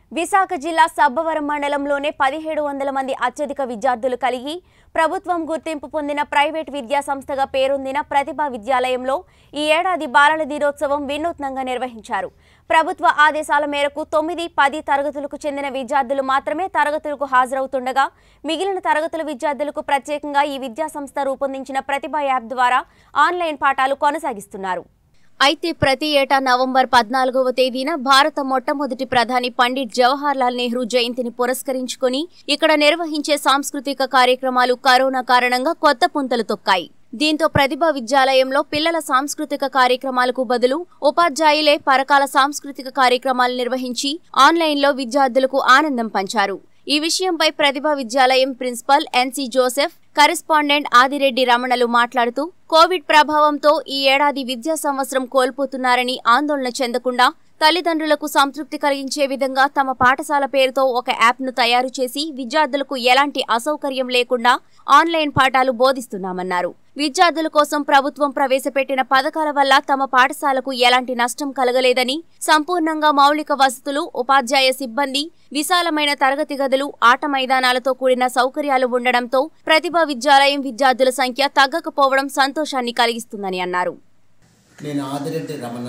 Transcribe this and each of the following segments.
విశాఖ జిల్లా సబ్బవరం మండలంలోనే పదిహేడు వందల మంది అత్యధిక విద్యార్థులు కలిగి ప్రభుత్వం గుర్తింపు పొందిన ప్రైవేట్ విద్యా సంస్థగా పేరొందిన ప్రతిభా విద్యాలయంలో ఈ ఏడాది బాలల దినోత్సవం వినూత్నంగా నిర్వహించారు ప్రభుత్వ ఆదేశాల మేరకు తొమ్మిది పది తరగతులకు చెందిన విద్యార్థులు మాత్రమే తరగతులకు హాజరవుతుండగా మిగిలిన తరగతుల విద్యార్థులకు ప్రత్యేకంగా ఈ విద్యా సంస్థ రూపొందించిన ప్రతిభా యాప్ ద్వారా ఆన్లైన్ పాఠాలు కొనసాగిస్తున్నారు అయితే ప్రతి ఏటా నవంబర్ పద్నాలుగవ తేదీన భారత మొట్టమొదటి ప్రధాని పండిట్ జవహర్ లాల్ నెహ్రూ జయంతిని పురస్కరించుకుని ఇక్కడ నిర్వహించే సాంస్కృతిక కార్యక్రమాలు కరోనా కారణంగా కొత్త పుంతలు తొక్కాయి దీంతో ప్రతిభా విద్యాలయంలో పిల్లల సాంస్కృతిక కార్యక్రమాలకు బదులు ఉపాధ్యాయులే పరకాల సాంస్కృతిక కార్యక్రమాలు నిర్వహించి ఆన్లైన్లో విద్యార్థులకు ఆనందం పంచారు ఈ విషయంపై Pratibha Vidyalayam principal NC Joseph correspondent Adi Reddy రమణలు మాట్లాడుతూ కోవిడ్ ప్రభావంతో ఈ ఏడాది విద్యా సంవత్సరం కోల్పోతున్నారని ఆందోళన చెందకుండా తల్లిదండ్రులకు సంతృప్తి కలిగించే విధంగా తమ పాఠశాల పేరుతో ఒక యాప్ను తయారు చేసి విద్యార్థులకు ఎలాంటి అసౌకర్యం లేకుండా ఆన్లైన్ పాఠాలు బోధిస్తున్నామన్నారు విద్యార్థుల కోసం ప్రభుత్వం ప్రవేశపెట్టిన పథకాల వల్ల తమ పాఠశాలకు ఎలాంటి నష్టం కలగలేదని సంపూర్ణంగా మౌలిక వసతులు ఉపాధ్యాయ సిబ్బంది విశాలమైన తరగతి గదులు ఆట మైదానాలతో కూడిన సౌకర్యాలు ఉండడంతో ప్రతిభా విద్యాలయం విద్యార్థుల సంఖ్య తగ్గకపోవడం సంతోషాన్ని కలిగిస్తుందని అన్నారు నేను ఆదిరెడ్డి రమణ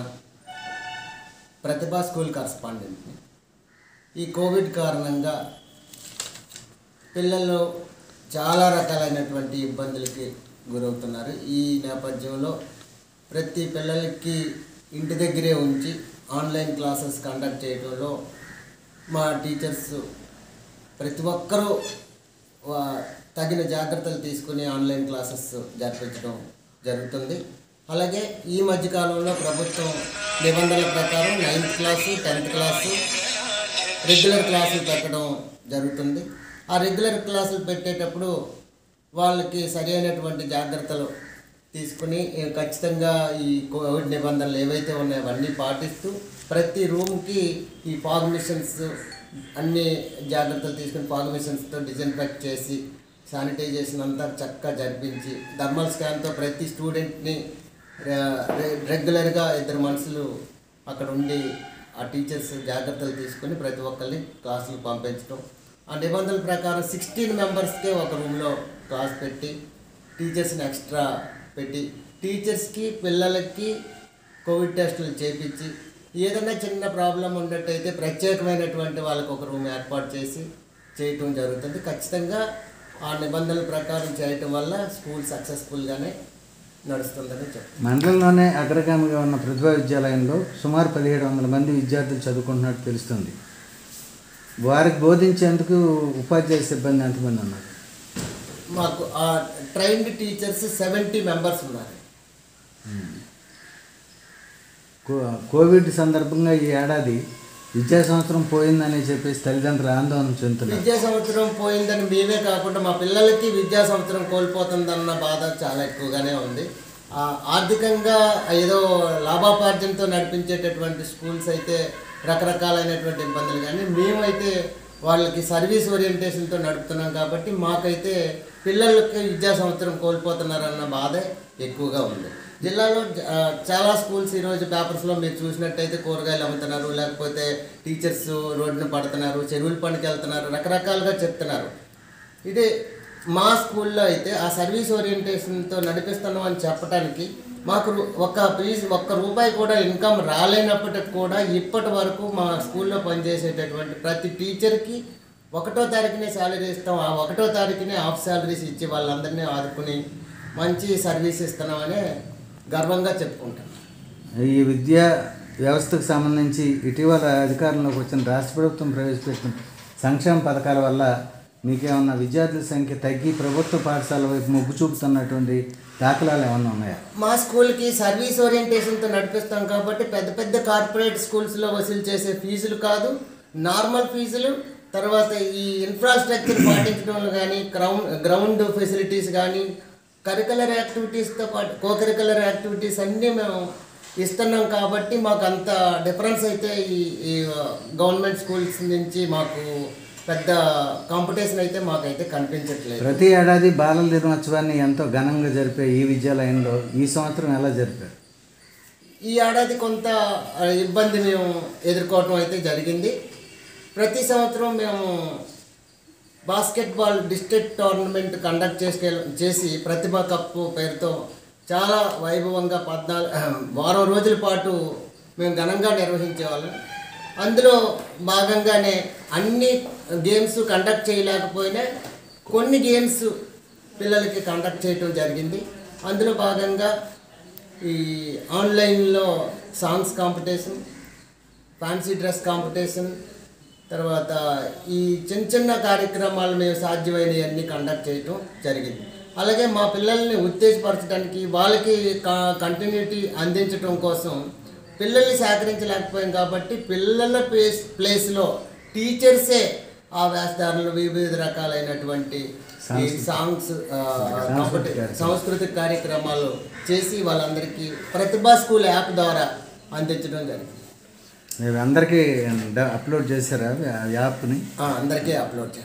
ప్రతిభా స్కూల్ కరస్పాండెంట్ని ఈ కోవిడ్ కారణంగా పిల్లలు చాలా రకాలైనటువంటి ఇబ్బందులకి గురవుతున్నారు ఈ నేపథ్యంలో ప్రతి పిల్లలకి ఇంటి దగ్గరే ఉంచి ఆన్లైన్ క్లాసెస్ కండక్ట్ చేయడంలో మా టీచర్స్ ప్రతి ఒక్కరూ వా- తగిన జాగ్రత్తలు తీసుకుని ఆన్లైన్ క్లాసెస్ జరిపించడం జరుగుతుంది అలాగే ఈ మధ్యకాలంలో ప్రభుత్వం నిబంధనల ప్రకారం ninth class tenth class regular క్లాసులు పెట్టడం జరుగుతుంది ఆ రెగ్యులర్ క్లాసులు పెట్టేటప్పుడు వాళ్ళకి సరి అయినటువంటి జాగ్రత్తలు తీసుకుని ఏ, ఖచ్చితంగా ఈ కోవిడ్ నిబంధనలు ఏవైతే ఉన్నాయో అవన్నీ పాటిస్తూ ప్రతి రూమ్కి ఈ ఫాగ్ మిషన్స్ అన్ని జాగ్రత్తలు తీసుకుని ఫాగ్ మిషన్స్తో డిజన్ఫెక్ట్ చేసి శానిటైజేషన్ అంతా చక్కగా జరిపించి థర్మల్ స్కాన్తో ప్రతి స్టూడెంట్ని రె- రె- రెగ్యులర్గా ఇద్దరు మనుషులు అక్కడ ఉండి ఆ టీచర్స్ జాగ్రత్తలు తీసుకొని ప్రతి ఒక్కరిని క్లాసులు పంపించడం ఆ నిబంధనల ప్రకారం సిక్స్టీన్ మెంబర్స్కే ఒక రూమ్లో క్లాస్ పెట్టి టీచర్స్ని ఎక్స్ట్రా పెట్టి టీచర్స్కి పిల్లలకి కోవిడ్ టెస్టులు చేపించి ఏదైనా చిన్న ప్రాబ్లం ఉన్నట్టయితే ప్రత్యేకమైనటువంటి వాళ్ళకి ఒక రూమ్ ఏర్పాటు చేసి చేయటం జరుగుతుంది ఖచ్చితంగా ఆ నిబంధనల ప్రకారం చేయటం వల్ల స్కూల్ సక్సెస్ఫుల్గానే నడుస్తుందని చెప్తాను మండలంలోనే అగ్రగామిగా ఉన్న ప్రతిభా విద్యాలయంలో సుమారు పదిహేడు వందల మంది విద్యార్థులు చదువుకుంటున్నట్టు తెలుస్తుంది వారికి బోధించేందుకు ఉపాధ్యాయ సిబ్బంది ఎంతమంది ఉన్నారు మాకు ఆ ట్రైన్డ్ టీచర్స్ సెవెంటీ మెంబర్స్ ఉన్నారు కో- కోవిడ్ సందర్భంగా ఈ ఏడాది విద్యా సంవత్సరం పోయిందని చెప్పేసి తల్లిదండ్రులు ఆందోళన చెందుతున్నారు విద్యా సంవత్సరం పోయిందని మేమే కాకుండా మా పిల్లలకి విద్యా సంవత్సరం కోల్పోతుందన్న బాధ చాలా ఎక్కువగానే ఉంది ఆ, ఆర్థికంగా ఏదో లాభాపార్జనతో నడిపించేటటువంటి స్కూల్స్ అయితే రకరకాలైనటువంటి ఇబ్బందులు కానీ మేమైతే వాళ్ళకి సర్వీస్ ఓరియంటేషన్తో నడుపుతున్నాం కాబట్టి మాకైతే పిల్లలకి విద్యా సంవత్సరం కోల్పోతున్నారన్న బాధ ఎక్కువగా ఉంది జిల్లాలో జ- ఆ, చాలా స్కూల్స్ ఈరోజు పేపర్స్లో మీరు చూసినట్టయితే కూరగాయలు అమ్ముతున్నారు లేకపోతే టీచర్స్ రోడ్డున పడుతున్నారు చెరువుల పనికి వెళ్తున్నారు రకరకాలుగా చెప్తున్నారు ఇది మా స్కూల్లో అయితే ఆ సర్వీస్ ఓరియంటేషన్తో నడిపిస్తున్నాం అని చెప్పడానికి మాకు రు- ఒక్క ఫీజు ఒక్క రూపాయి కూడా ఇన్కమ్ రాలేనప్పటికి కూడా ఇప్పటి వరకు మా స్కూల్లో పనిచేసేటటువంటి ప్రతి టీచర్కి ఒకటో తారీఖునే శాలరీ ఇస్తాం ఆ ఒకటో తారీఖునే హాఫ్ శాలరీస్ ఇచ్చి వాళ్ళందరినీ ఆదుకుని మంచి సర్వీస్ ఇస్తున్నామని గర్వంగా చెప్పుకుంటాం ఈ విద్యా వ్యవస్థకు సంబంధించి ఇటీవల అధికారంలోకి వచ్చిన రాష్ట్ర ప్రభుత్వం ప్రవేశపెట్టిన సంక్షేమ పథకాల వల్ల మీకేమన్నా విద్యార్థుల సంఖ్య తగ్గి ప్రభుత్వ పాఠశాల వైపు మొగ్గు చూపుతున్నటువంటి దాఖలాలు ఏమన్నా ఉన్నాయా మా స్కూల్కి సర్వీస్ ఓరియంటేషన్తో నడిపిస్తాం కాబట్టి పెద్ద పెద్ద కార్పొరేట్ స్కూల్స్లో వసూలు చేసే ఫీజులు కాదు నార్మల్ ఫీజులు తర్వాత ఈ ఇన్ఫ్రాస్ట్రక్చర్ పాటించడంలో కానీ గ్రౌండ్ గ్రౌండ్ ఫెసిలిటీస్ కానీ కరికులర్ యాక్టివిటీస్తో పాటు కో కరికులర్ యాక్టివిటీస్ అన్నీ మేము ఇస్తున్నాం కాబట్టి మాకు అంత డిఫరెన్స్ అయితే ఈ ఈ గవర్నమెంట్ స్కూల్స్ నుంచి మాకు పెద్ద కాంపిటీషన్ అయితే మాకైతే కనిపించట్లేదు ప్రతి ఏడాది బాలల దినోత్సవాన్ని ఎంతో ఘనంగా జరిపే ఈ విద్యాలయంలో ఈ సంవత్సరం ఎలా జరిపారు ఈ ఏడాది కొంత ఆ, ఇబ్బంది మేము ఎదుర్కోవటం అయితే జరిగింది ప్రతి సంవత్సరం మేము బాస్కెట్బాల్ డిస్ట్రిక్ట్ టోర్నమెంట్ కండక్ట్ చేసే చేసి ప్రతిభా కప్పు పేరుతో చాలా వైభవంగా పద్నాలుగు వారం రోజుల పాటు మేము ఘనంగా నిర్వహించేవాళ్ళం అందులో భాగంగానే అన్ని గేమ్స్ కండక్ట్ చేయలేకపోయినా కొన్ని గేమ్స్ పిల్లలకి కండక్ట్ చేయటం జరిగింది అందులో భాగంగా ఈ ఆన్లైన్లో songs competition fancy dress competition తర్వాత ఈ చిన్న చిన్న కార్యక్రమాలు మేము సాధ్యమైనవన్నీ కండక్ట్ చేయటం జరిగింది అలాగే మా పిల్లల్ని ఉత్తేజపరచడానికి వాళ్ళకి కంటిన్యూటీ అందించడం కోసం పిల్లల్ని సేకరించలేకపోయాం కాబట్టి పిల్లల ప్లేస్ ప్లేస్లో టీచర్సే ఆ వేషధారణలు వివిధ రకాలైనటువంటి ఈ సాంగ్స్ ఆ, కాంపిటీ- సాంస్కృతిక కార్యక్రమాలు చేసి వాళ్ళందరికీ ప్రతిభా స్కూల్ యాప్ ద్వారా అందించడం జరిగింది మీరు అందరికీ డ- అప్లోడ్ చేశారా ఆ యాప్ని ఆ, అందరికీ అప్లోడ్ చేస్తాం